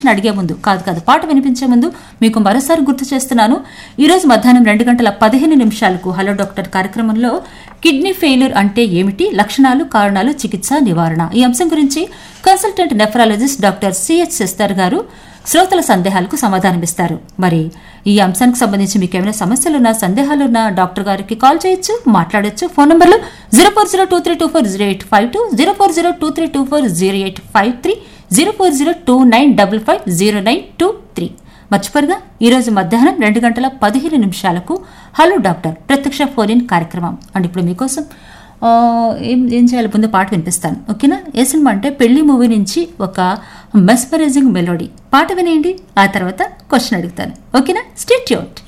question అడిగే ముందు కాదు కాదు పాట వినిపించే ముందు మీకు మరోసారి గుర్తు చేస్తున్నాను ఈ రోజు మధ్యాహ్నం రెండు గంటల పదిహేను నిమిషాలకు హలో డాక్టర్ కార్యక్రమంలో కిడ్నీ ఫెయిల్యూర్ అంటే ఏమిటి లక్షణాలు కారణాలు చికిత్స నివారణ ఈ అంశం గురించి consultant nephrologist doctor CH sister గారు శ్రోతల సందేహాలకు సమాధానమిస్తారు మరి ఈ అంశానికి సంబంధించి మీకు ఏమైనా సమస్యలున్నా సందేహాలున్నా డాక్టర్ గారికి కాల్ చేయొచ్చు మాట్లాడొచ్చు ఫోన్ నంబర్లు zero four zero two three two four zero eight five two zero four zero two three two four zero eight five three zero four zero two nine double five zero nine two three మర్చిపోరుగా ఈరోజు మధ్యాహ్నం రెండు గంటల పదిహేను నిమిషాలకు hello doctor ప్రత్యక్ష phone in కార్యక్రమం and ఇప్పుడు మీకోసం ఆ, ఏం ఏం చేయాలి ముందు పాట వినిపిస్తాను ఓకేనా ఏ సినిమా అంటే పెళ్లి మూవీ నుంచి ఒక మెస్మరైజింగ్ మెలోడీ పాట వినేయండి ఆ తర్వాత క్వశ్చన్ అడుగుతాను ఓకేనా స్టేట్ యూట్